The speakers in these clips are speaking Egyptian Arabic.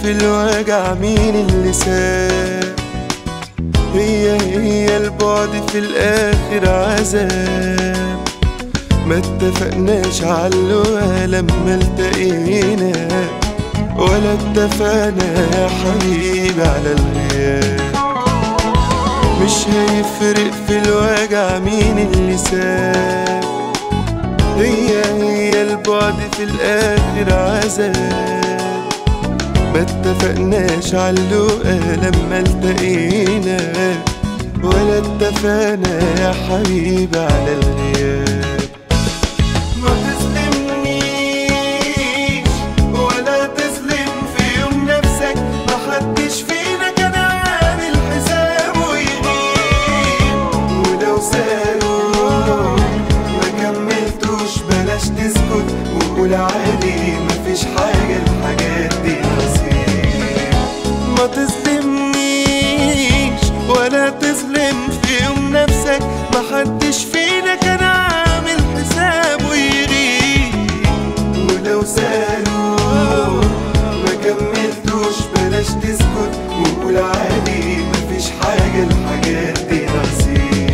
في الوجع مين اللي ساب هي هي البعد في الآخر عذاب ما اتفقناش على اللقا لما التقينا ولا اتفقنا يا حبيبي على الغياب مش هيفرق في الوجع مين اللي ساب هي هي البعد في الآخر عذاب ما اتفقناش على اللقا لما التقينا ولا اتفقنا يا حبيبي على الغياب ما تظلمنيش ولا تظلم في يوم نفسك محدش فينا كان عامل حسابه يغيب ولو سألوك ما كملتوش بلاش تسكت وقول عادي مفيش حاجة الحاجات دي نصيب ما تظلمنيش ولا تظلم في يوم نفسك محدش فينا كان عامل حسابه يغيب ولو سألوك ما كملتوش بلاش تسكت وقول عادي مفيش حاجة الحاجات دي نصيب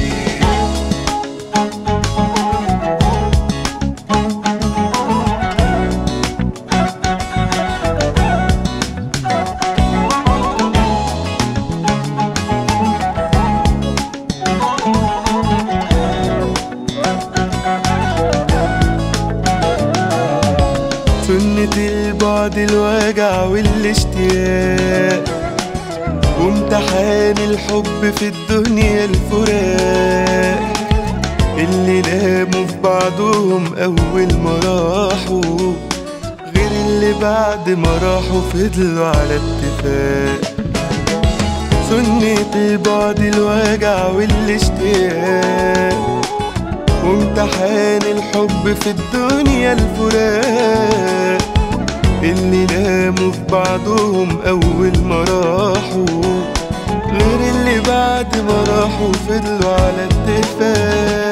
سنة البعد الوجع والاشتياق وامتحان الحب في الدنيا الفراق اللي ناموا في بعضهم أول ما راحوا غير اللي بعد ما راحوا فضلوا على اتفاق سنة البعد الوجع والاشتياق وامتحان الحب في الدنيا الفراق اللي ناموا في بعضهم أول ما راحوا غير اللي بعد ما راحوا فضلوا على اتفاق